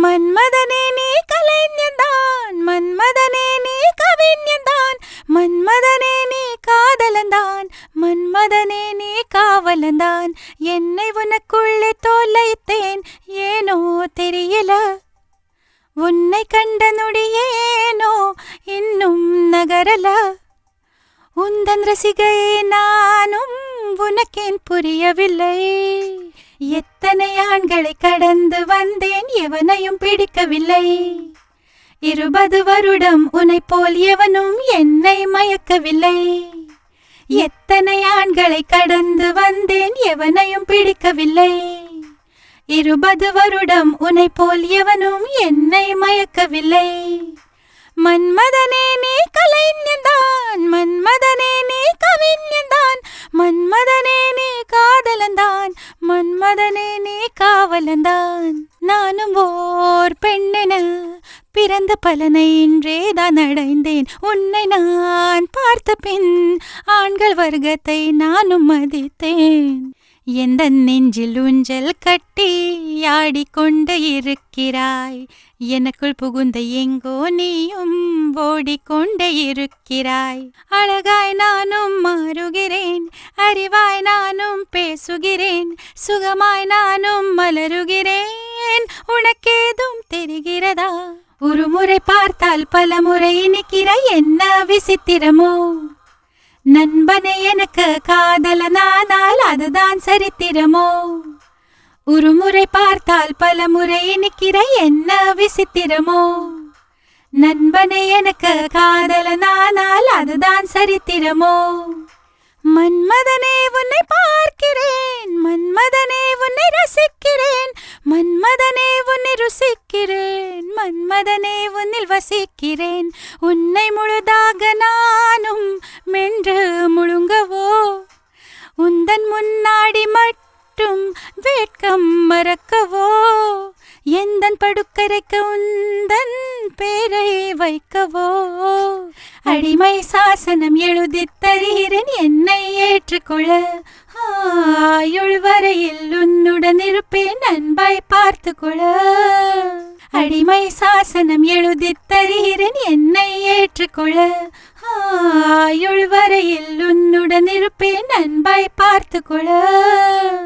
மன்மதனே நீ கலைஞன்தான் மன்மதனே நீ கவிஞன்தான் மன்மதனே நீ காதலந்தான் மன்மதனே நீ காவலந்தான் என்னை உனக்குள்ளே தொலைத்தேன் ஏனோ தெரியல உன்னை கண்ட நொடியேனோ இன்னும் நகரல உந்தன் ரசிகையே நானும் உனக்கேன் புரியவில்லை எத்தனை ஆண்களை கடந்து வந்தேன் எவனையும் பிடிக்கவில்லை இருபது வருடம் உன்னை போல் எவனும் என்னை மயக்கவில்லை எத்தனை ஆண்களை கடந்து வந்தேன் எவனையும் பிடிக்கவில்லை இருபது வருடம் உன்னை போல் எவனும் என்னை மயக்கவில்லை மன்மதனே நீ கலைஞன்தான் மன்மதனே நீ கவிஞன்தான் மன்மதனே நீ காதலந்தான் மன்மதனே நீ காவலந்தான் நானும் ஓர் பெண்ணென பிறந்த பலனை இன்றேதான் அடைந்தேன் உன்னை நான் பார்த்த பின் ஆண்கள் வர்க்கத்தை நானும் மதித்தேன் எந்த நெஞ்சில் ஊஞ்சல் கட்டி ஆடிக்கொண்டு இருக்கிறாய் எனக்குள் புகுந்த எங்கோ நீயும் ஓடிக்கொண்டே இருக்கிறாய் அழகாய் நானும் மாறுகிறேன் அறிவாய் நானும் பேசுகிறேன் சுகமாய் நானும் மலருகிறேன் உனக்கேதும் தெரிகிறதா ஒரு முறை பார்த்தால் பல முறை இனிக்கிற என்ன விசித்திரமோ நண்பனை எனக்கு காதலனானால் அதுதான் சரித்திரமோ ஒரு முறை பார்த்தால் பல முறை இனிக்கிற என்ன விசித்திரமோ நண்பனை எனக்கு காதலனானால் அதுதான் சரித்திரமோ மன்மதனே உன்னை பார்க்கிறேன் மன்மதனே உன்னை ரசிக்கிறேன் மன்மதனே உன்னை ருசிக்கிறேன் மன்மதனே உன்னில் வசிக்கிறேன் உன்னை முழுதாக நானும் மென்று முழுங்கவோ உந்தன் முன்னாடி மட்டும் வேட்கம் மறக்கவோ எந்தன் படுக்கரைக்கு உந்தன் பேரை வைக்கவோ அடிமை சாசனம் எழுதித் தருகிறேன் என்னை ஏற்றுக்கொள்ள ஆயுள் வரையில் உன்னுடன் இருப்பேன் அன்பாய் பார்த்து கொள்ள அடிமை சாசனம் எழுதித் தருகிறேன் என்னை ஏற்றுக்கொள்ள ஆயுள் வரையில் உன்னுடன் இருப்பேன் அன்பாய் பார்த்து கொள்ள